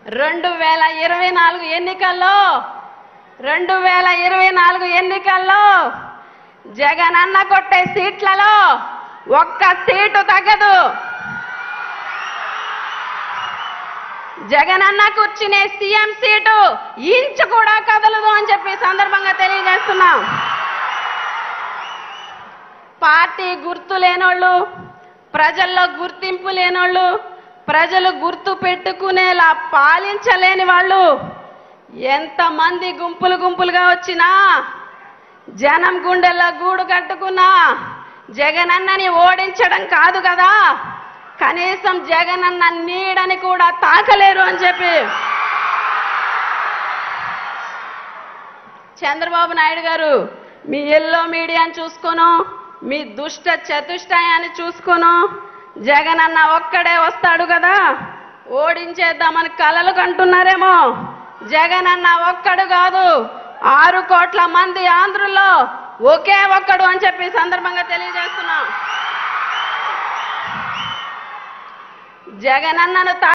రెండు వేల ఇరవై నాలుగు ఎన్నికల్లో రెండు వేల ఇరవై నాలుగు ఎన్నికల్లో జగన్ అన్న కొట్టే సీట్లలో ఒక్క సీటు తగ్గదు జగనన్న కూర్చునే సీఎం సీటు ఇంచు కూడా కదలదు అని చెప్పి ఈ సందర్భంగా తెలియజేస్తున్నాం పార్టీ గుర్తు లేనోళ్ళు ప్రజల్లో గుర్తింపు లేనోళ్ళు ప్రజలు గుర్తు పెట్టుకునేలా పాలించలేని వాళ్ళు ఎంతమంది గుంపులు గుంపులుగా వచ్చినా జనం గుండెల్లో గూడు కట్టుకున్నా జగనన్నని ఓడించడం కాదు కదా కనీసం జగనన్న నీడని కూడా తాకలేరు అని చెప్పి చంద్రబాబు నాయుడు గారు మీ ఎల్లో మీడియాని చూసుకోను మీ దుష్ట చతుష్టయాన్ని చూసుకోను జగన్ అన్న ఒక్కడే వస్తాడు కదా ఓడించేద్దామని కలలు కంటున్నారేమో జగన్ అన్న ఒక్కడు కాదు ఆరు కోట్ల మంది ఆంధ్రుల్లో ఒకే ఒక్కడు అని చెప్పి ఈ సందర్భంగా తెలియజేస్తున్నాం జగనన్నను తా